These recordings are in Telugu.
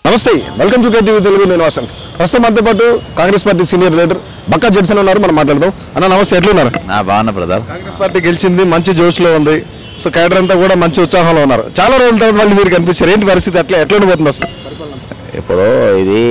నమస్తే వెల్కమ్ టు కేటీవీ తెలుగు నేను వసంత్ ప్రస్తుతం మనతో పాటు Congress party senior leader Bakka Judson ఉన్నారు మనం మాట్లాడదాం అన్న నమస్తే ఎట్లున్నారు నా బాగున్నా బ్రదర్ కాంగ్రెస్ పార్టీ గెలిచింది మంచి జోష్లో ఉంది సో కేడర్ అంతా కూడా మంచి ఉత్సాహంలో ఉన్నారు చాలా రోజుల తర్వాత వాళ్ళు మీరు కనిపించారు ఏంటి పరిస్థితి అట్లా ఎట్లా ఉండిపోతుంది అసలు ఇప్పుడు ఇది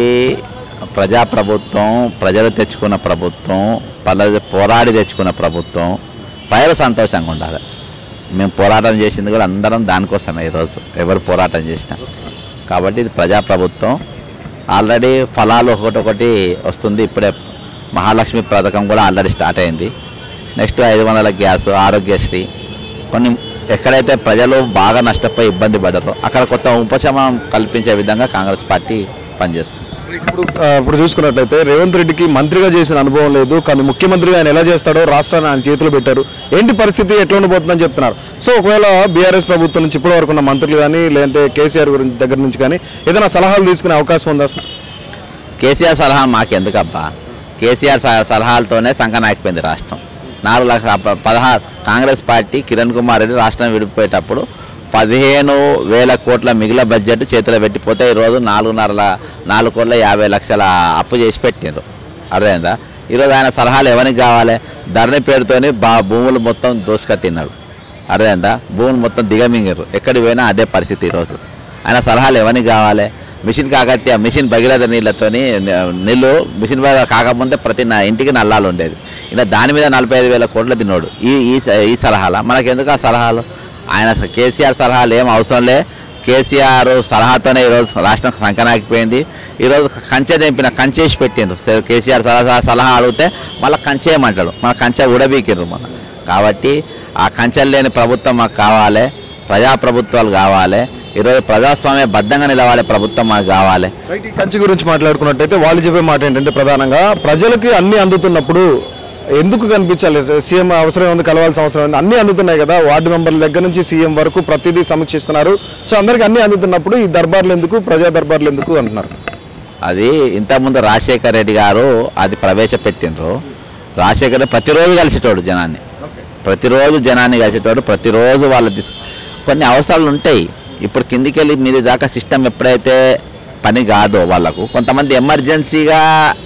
ప్రజాప్రభుత్వం ప్రజలు తెచ్చుకున్న ప్రభుత్వం పల పోరాడి తెచ్చుకున్న ప్రభుత్వం ప్రజలు సంతోషంగా ఉండాలి మేము పోరాటం చేసింది కూడా అందరం దానికోసమే ఈరోజు ఎవరు పోరాటం చేసినా కాబట్టి ఇది ప్రజాప్రభుత్వం ఆల్రెడీ ఫలాలు ఒకటొకటి వస్తుంది ఇప్పుడే మహాలక్ష్మి పథకం కూడా ఆల్రెడీ స్టార్ట్ అయింది నెక్స్ట్ ఐదు వందల గ్యాస్ ఆరోగ్యశ్రీ కొన్ని ఎక్కడైతే ప్రజలు బాగా నష్టపోయి ఇబ్బంది పడ్డారో అక్కడ కొత్త ఉపశమనం కల్పించే విధంగా కాంగ్రెస్ పార్టీ పనిచేస్తుంది ఇప్పుడు ఆ, ఇప్పుడు చూసుకున్నట్లయితే రేవంత్ రెడ్డికి మంత్రిగా చేసిన అనుభవం లేదు కానీ ముఖ్యమంత్రిగా ఆయన ఎలా చేస్తాడో రాష్ట్రాన్ని ఆయన చేతిలో పెట్టారు ఏంటి పరిస్థితి ఎట్లా ఉండబోతుందని చెప్తున్నారు సో ఒకవేళ బీఆర్ఎస్ ప్రభుత్వం నుంచి ఇప్పటి వరకు ఉన్న మంత్రులు కానీ లేదంటే కేసీఆర్ గురించి దగ్గర నుంచి కానీ ఏదైనా సలహాలు తీసుకునే అవకాశం ఉందా అసలు కేసీఆర్ సలహా మాకెందుకబ్బా కేసీఆర్ స- సలహాలతోనే సంకనాకిపోయింది రాష్ట్రం నాలుగు లక్షల ప- పదహారు కాంగ్రెస్ పార్టీ కిరణ్ కుమార్ రెడ్డి రాష్ట్రం విడిపోయేటప్పుడు పదిహేను వేల కోట్ల మిగిలిన బడ్జెట్ చేతిలో పెట్టిపోతే ఈరోజు నాలుగున్నర ల- నాలుగు కోట్ల యాభై లక్షల అప్పు చేసి పెట్టిండ్రు అర్థమైందా ఈరోజు ఆయన సలహాలు ఎవరికి కావాలి ధరణి పేరుతోని బా భూములు మొత్తం దోసుక తిన్నాడు అర్థమైందా భూములు మొత్తం దిగమింగారు ఎక్కడికి పోయినా అదే పరిస్థితి ఈరోజు ఆయన సలహాలు ఎవరికి కావాలి మిషన్ కాకత్య మిషన్ భగీరథ నీళ్ళతోని ని- నీళ్ళు మిషన్ భగీరథ కాకముందే ప్రతి నా ఇంటికి నల్లాలు ఉండేది ఇలా దాని మీద నలభై ఐదు వేల కోట్ల తిన్నాడు ఈ ఈ స- ఈ సలహాల మనకెందుకు ఆ సలహాలు ఆయన స- కేసీఆర్ సలహాలు ఏం అవసరం లే కేసీఆర్ సలహాతోనే ఈరోజు రాష్ట్రం సంకనాకిపోయింది ఈరోజు కంచె తెంపిన కంచేసి పెట్టిండ్రు సరే కేసీఆర్ సలహా సలహా అడిగితే మళ్ళీ కంచేయమంటాడు మన కంచె ఉడబీకిండ్రు మన కాబట్టి ఆ కంచెలు లేని ప్రభుత్వం మాకు కావాలి ప్రజాప్రభుత్వాలు కావాలి ఈరోజు ప్రజాస్వామ్య బద్ధంగా నిలవాలి ప్రభుత్వం మాకు కావాలి రైట్ ఈ కంచి గురించి మాట్లాడుకున్నట్టయితే వాళ్ళు చెప్పే మాట ఏంటంటే ప్రధానంగా ప్రజలకి అన్ని అందుతున్నప్పుడు ఎందుకు కనిపించాలి సీఎం అవసరం ఉంది కలవాల్సిన అవసరం ఉంది అన్ని అందుతున్నాయి కదా వార్డు మెంబర్ల దగ్గర నుంచి సీఎం వరకు ప్రతిదీ సమీక్షిస్తున్నారు సో అందరికి అన్ని అందుతున్నప్పుడు ఈ దర్బార్లు ఎందుకు ప్రజా దర్బార్లు ఎందుకు అంటున్నారు అది ఇంతకుముందు రాజశేఖర్ రెడ్డి గారు అది ప్రవేశపెట్టిండ్రు రాజశేఖర్ రెడ్డి ప్రతిరోజు కలిసేటోడు జనాన్ని ప్రతిరోజు జనాన్ని కలిసేటోడు ప్రతిరోజు వాళ్ళ దిస్- కొన్ని అవసరాలు ఉంటాయి ఇప్పుడు కిందికి వెళ్ళి మీది దాకా సిస్టమ్ ఎప్పుడైతే పని కాదో వాళ్ళకు కొంతమంది ఎమర్జెన్సీగా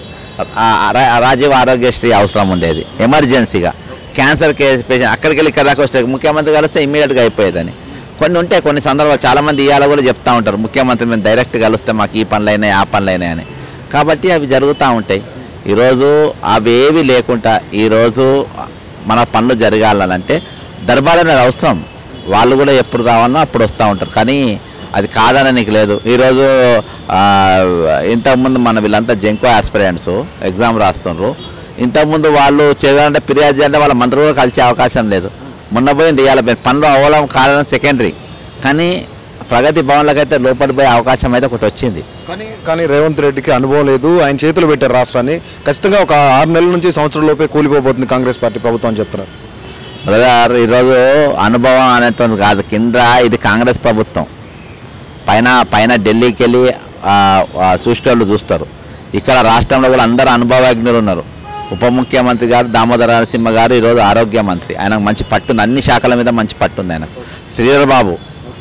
ఆ- ఆ రా- రాజీవ్ ఆరోగ్యశ్రీ అవసరం ఉండేది ఎమర్జెన్సీగా క్యాన్సర్ కేసు పేషెంట్ అక్కడికి వెళ్ళి ఇక్కడ దాకా వస్తే ముఖ్యమంత్రి కలిస్తే ఇమ్మీడియట్గా అయిపోయేదని కొన్ని ఉంటాయి కొన్ని సందర్భాలు చాలామంది ఇవాళ కూడా చెప్తా ఉంటారు ముఖ్యమంత్రి మేము డైరెక్ట్ కలిస్తే మాకు ఈ పనులు అయినాయి ఆ పనులు అయినాయి అని కాబట్టి అవి జరుగుతూ ఉంటాయి ఈరోజు అవి ఏవి లేకుండా ఈరోజు మన పనులు జరగాలనంటే దర్బార్ అనేది అవసరం వాళ్ళు కూడా ఎప్పుడు రావాలన్నా అప్పుడు వస్తూ ఉంటారు కానీ అది కాదని నీకు లేదు ఈరోజు ఆ, ఇంతకుముందు మన వీళ్ళంతా జెంకో ఆస్పిరెంట్స్ ఎగ్జామ్ రాస్తుండ్రు ఇంతకుముందు వాళ్ళు చేయాలంటే ఫిర్యాదు చేయాలంటే వాళ్ళ మంత్రులు కూడా కలిసే అవకాశం లేదు మొన్న పోయింది ఇవాళ పనులు అవ్వడం కారణం సెకండరీ కానీ ప్రగతి భవన్లకు అయితే లోపలి పోయే అవకాశం అయితే ఒకటి వచ్చింది కానీ కానీ రేవంత్ రెడ్డికి అనుభవం లేదు ఆయన చేతులు పెట్టారు రాష్ట్రాన్ని ఖచ్చితంగా ఒక ఆరు నెలల నుంచి సంవత్సరం లోపే కూలిపోబోతుంది కాంగ్రెస్ పార్టీ ప్రభుత్వం అని చెప్తున్నారు బ్రదర్ ఈరోజు అనుభవం అనేతో కాదు కింద ఇది కాంగ్రెస్ ప్రభుత్వం పైన పైన ఢిల్లీకి వెళ్ళి ఆ, ఆ, చూసేటోళ్ళు చూస్తారు ఇక్కడ రాష్ట్రంలో కూడా అందరు అనుభవజ్ఞులు ఉన్నారు ఉప ముఖ్యమంత్రి గారు దామోదర నరసింహ గారు ఈరోజు ఆరోగ్య మంత్రి ఆయనకు మంచి పట్టుంది అన్ని శాఖల మీద మంచి పట్టుంది ఆయనకు శ్రీధర్ బాబు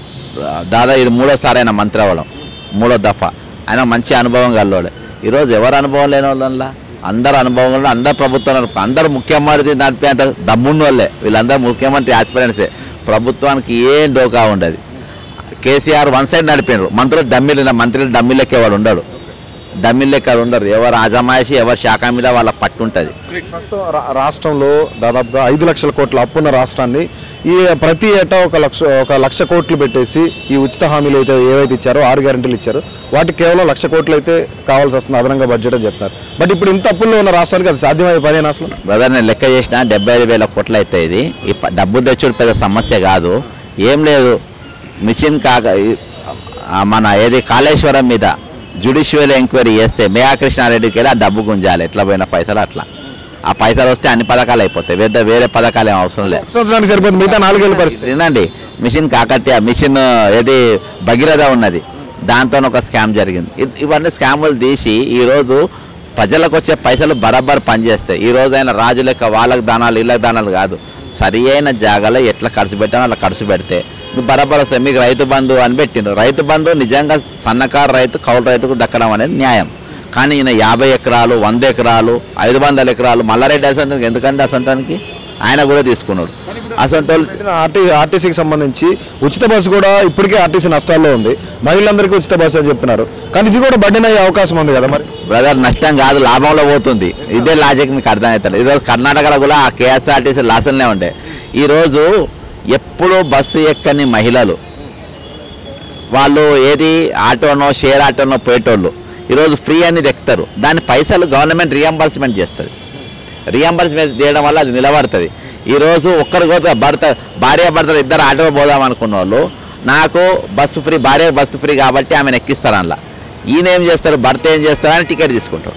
దాదాపు ఇది మూడోసారి ఆయన మంత్రి అవ్వడం మూడో దఫా ఆయన మంచి అనుభవం గల్లోడే ఈరోజు ఎవరు అనుభవం లేని వాళ్ళ అందరు అనుభవం ఉన్న అందరు ప్రభుత్వం నడుపు- అందరు ముఖ్యమంత్రి నడిపేంత దమ్మున్న వాళ్ళే వీళ్ళందరూ ముఖ్యమంత్రి ఆస్పిరెంట్సే ప్రభుత్వానికి ఏం డోకా ఉండదు కేసీఆర్ వన్ సైడ్ నడిపారు మంత్రులు డమ్మిలు మంత్రులు డమ్మి లెక్కేవాడు ఉండడు డమ్మి లెక్క ఉండరు ఎవరు అజమాయిషి ఎవరి శాఖ మీద వాళ్ళ పట్టు ఉంటుంది ప్రస్తుతం రా- రాష్ట్రంలో దాదాపుగా ఐదు లక్షల కోట్ల అప్పున్న రాష్ట్రాన్ని ఈ ప్రతి ఏటా ఒక లక్ష ఒక లక్ష కోట్లు పెట్టేసి ఈ ఉచిత హామీలు అయితే ఏవైతే ఇచ్చారో ఆరు గ్యారెంటీలు ఇచ్చారో వాటికి కేవలం లక్ష కోట్లు అయితే కావాల్సి వస్తుంది అదనంగా బడ్జెట్ అని చెప్తున్నారు బట్ ఇప్పుడు ఇంత అప్పుల్లో ఉన్న రాష్ట్రానికి అది సాధ్యమయ్యే పనేనా అసలు బ్రదర్ నేను లెక్క చేసిన డెబ్బై ఐదు వేల కోట్లు అయితే ఇది ఈ ప- డబ్బు తెచ్చుడు పెద్ద సమస్య కాదు ఏం లేదు మిషన్ కాక ఈ- ఆ మన ఏది కాళేశ్వరం మీద జుడిషియల్ ఎంక్వైరీ చేస్తే మేయా కృష్ణారెడ్డికి వెళ్ళి ఆ డబ్బు గుంజాలి ఎట్లా పోయిన పైసలు అట్లా ఆ పైసలు వస్తే అన్ని పథకాలు అయిపోతాయి వేరే వేరే పథకాలు ఏం అవసరం లేదు ఒక సంవత్సరానికి సరిపోతుంది మిగతా నాలుగేళ్ళ పరిస్థితి వినండి మిషన్ కాకత్య మిషన్ ఏది భగీరథ ఉన్నది దాంతో ఒక స్కామ్ జరిగింది ఇ- ఇవన్నీ స్కాములు తీసి ఈరోజు ప్రజలకు వచ్చే పైసలు బరాబర్ పనిచేస్తాయి ఈ రోజు అయినా రాజు లెక్క వాళ్ళకి దానాలు వీళ్ళకి దానాలు కాదు సరి అయిన జాగాలో ఎట్లా ఖర్చు పెట్టామో అట్లా ఖర్చు పెడితే బరాబర్ వస్తాయి మీకు రైతు బంధు అని పెట్టిండ్రు రైతు బంధు నిజంగా సన్నకారు రైతు కౌలు రైతుకు దక్కడం అనేది న్యాయం కానీ ఈయన యాభై ఎకరాలు వంద ఎకరాలు ఐదు వందల ఎకరాలు మల్లారెడ్డి అసంటానికి ఎందుకంటే అసంటానికి ఆయన కూడా తీసుకున్నాడు అసంటోళ్ళు పెట్టిన ఆర్టీ ఆర్టీసీకి సంబంధించి ఉచిత బస్సు కూడా ఇప్పటికే ఆర్టీసీ నష్టాల్లో ఉంది మహిళలందరికీ ఉచిత బస్సు అని చెప్తున్నారు కానీ ఇది కూడా బడ్డెన్ అయ్యే అవకాశం ఉంది కదా మరి బ్రదర్ నష్టం కాదు లాభంలో పోతుంది ఇదే లాజిక్ మీకు అర్థమవుతుంది ఈరోజు కర్ణాటకలో కూడా ఆ కేఎస్ఆర్టీసీ లాసన్లే ఉండే ఈరోజు ఎప్పుడు బస్సు ఎక్కని మహిళలు వాళ్ళు ఏది ఆటోనో షేర్ ఆటోనో పోయేటోళ్ళు ఈరోజు ఫ్రీ అని ఎక్కుతారు దాని పైసలు గవర్నమెంట్ రియంబర్స్మెంట్ చేస్తుంది రియంబర్స్మెంట్ చేయడం వల్ల అది నిలబడుతుంది ఈరోజు ఒక్కరు కూడా భర్త భార్య భర్తలు ఇద్దరు ఆటో పోదాం అనుకున్న వాళ్ళు నాకు బస్సు ఫ్రీ భార్య బస్సు ఫ్రీ కాబట్టి ఆమెను ఎక్కిస్తారు అందులో ఈయన ఏం చేస్తారు భర్త ఏం చేస్తారు అని టికెట్ తీసుకుంటారు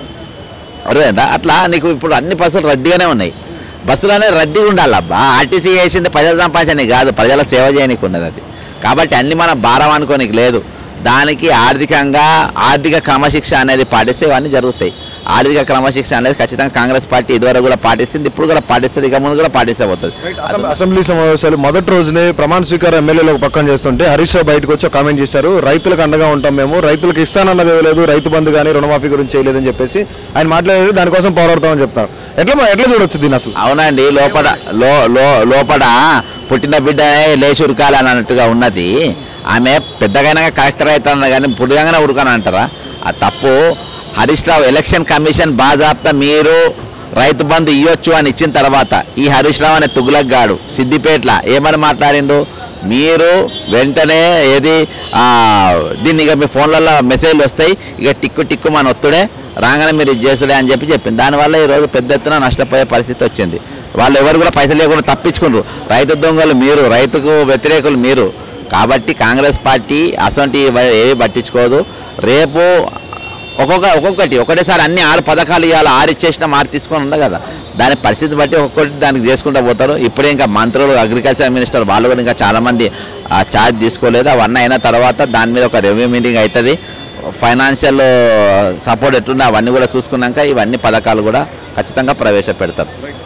అర్థమైందా అట్లా నీకు ఇప్పుడు అన్ని బస్సులు రద్దీగానే ఉన్నాయి బస్సులు అనేది రద్దీగా ఉండాలి అబ్బా ఆర్టీసీ చేసింది ప్రజల సంపాదించడానికి కాదు ప్రజల సేవ చేయడానికి ఉన్నది అది కాబట్టి అన్ని మనం భారం అనుకోనికి లేదు దానికి ఆర్థికంగా ఆర్థిక క్రమశిక్ష అనేది పాటిస్తే ఇవన్నీ జరుగుతాయి ఆర్థిక క్రమశిక్ష అనేది ఖచ్చితంగా కాంగ్రెస్ పార్టీ ఇదివరకు కూడా పాటిస్తుంది ఇప్పుడు కూడా పాటిస్తుంది ఇక ముందు కూడా పాటిస్తే పోతుంది అసెం- అసెంబ్లీ సమావేశాలు మొదటి రోజునే ప్రమాణ స్వీకారం ఎమ్మెల్యేలు పక్కన చేస్తుంటే హరీష్ రావు బయటకు వచ్చి కామెంట్ చేశారు రైతులకు అండగా ఉంటాం మేము రైతులకు ఇస్తానన్నది లేదు రైతు బంధు కానీ రుణమాఫీ గురించి చేయలేదని చెప్పేసి ఆయన మాట్లాడారు దానికోసం పోరాడతామని చెప్తారు ఎట్లా ఎట్లా చూడొచ్చు దీన్ని అసలు అవునండి లోపల లో లో లోపల పుట్టిన బిడ్డ లేచి ఉరకాలి అని అన్నట్టుగా ఉన్నది ఆమె పెద్దగైనా కలెక్టర్ అవుతుంది కానీ పుట్టగానే ఉరకని అంటారా ఆ తప్పు హరీష్ రావు ఎలక్షన్ కమిషన్ బాజాప్తా మీరు రైతు బంధు ఇవ్వచ్చు అని ఇచ్చిన తర్వాత ఈ హరీష్ రావు అనే తుగులగ్గాడు సిద్దిపేటల ఏమని మాట్లాడిండు మీరు వెంటనే ఏది ఆ, దీన్ని ఇక మీ ఫోన్లలో మెసేజ్లు వస్తాయి ఇక టిక్కు టిక్కు మన ఒత్తుడే రాగానే మీరు ఇది చేసుడే అని చెప్పి చెప్పింది దానివల్ల ఈరోజు పెద్ద ఎత్తున నష్టపోయే పరిస్థితి వచ్చింది వాళ్ళు ఎవరు కూడా పైసలు లేకుండా తప్పించుకుండ్రు రైతు దొంగలు మీరు రైతుకు వ్యతిరేకులు మీరు కాబట్టి కాంగ్రెస్ పార్టీ అసొంటి ఏవి పట్టించుకోదు రేపు ఒక్కొక్క ఒక్కొక్కటి ఒకటేసారి అన్ని ఆరు పథకాలు ఇవ్వాలి ఆరు ఇచ్చేసిన ఆరు తీసుకొని ఉండదు కదా దాని పరిస్థితి బట్టి ఒక్కొక్కటి దానికి చేసుకుంటూ పోతారు ఇప్పుడే ఇంకా మంత్రులు అగ్రికల్చర్ మినిస్టర్ వాళ్ళు కూడా ఇంకా చాలామంది ఆ ఛార్జ్ తీసుకోలేదు అవన్నీ అయిన తర్వాత దాని మీద ఒక రెవెన్యూ మీటింగ్ అవుతుంది ఫైనాన్షియల్ సపోర్ట్ ఎట్లుందో అవన్నీ కూడా చూసుకున్నాక ఇవన్నీ పథకాలు కూడా ఖచ్చితంగా ప్రవేశపెడతారు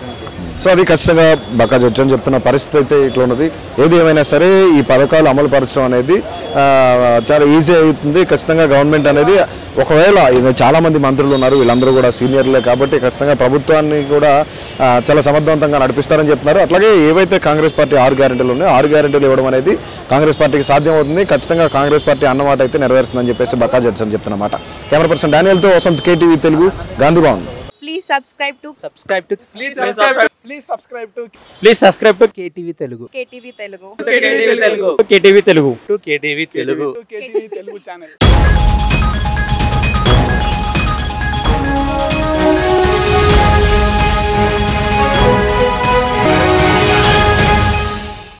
సో అది ఖచ్చితంగా బక్క జడ్జి అని చెప్తున్న పరిస్థితి అయితే ఇట్లా ఉన్నది ఏది ఏమైనా సరే ఈ పథకాలు అమలు పరచడం అనేది ఆ, చాలా ఈజీ అవుతుంది ఖచ్చితంగా గవర్నమెంట్ అనేది ఒకవేళ ఇది చాలా మంది మంత్రులు ఉన్నారు వీళ్ళందరూ కూడా సీనియర్లే కాబట్టి ఖచ్చితంగా ప్రభుత్వాన్ని కూడా ఆ, చాలా సమర్థవంతంగా నడిపిస్తారని చెప్తున్నారు అట్లాగే ఏవైతే కాంగ్రెస్ పార్టీ ఆరు గ్యారెంటీలు ఉన్నాయో ఆరు గ్యారెంటీలు ఇవ్వడం అనేది కాంగ్రెస్ పార్టీకి సాధ్యం అవుతుంది ఖచ్చితంగా కాంగ్రెస్ పార్టీ అన్నమాట అయితే నెరవేరుస్తుందని చెప్పేసి బక్కా జడ్జి అని చెప్తున్నమాట కెమెరా పర్సన్ డానియల్తో Vasant KTV Telugu Gandhi Bhavan Please subscribe to subscribe to please subscribe please subscribe to please subscribe to KTV Telugu KTV Telugu. KTV Telugu KTV Telugu to KTV Telugu KTV Telugu channel.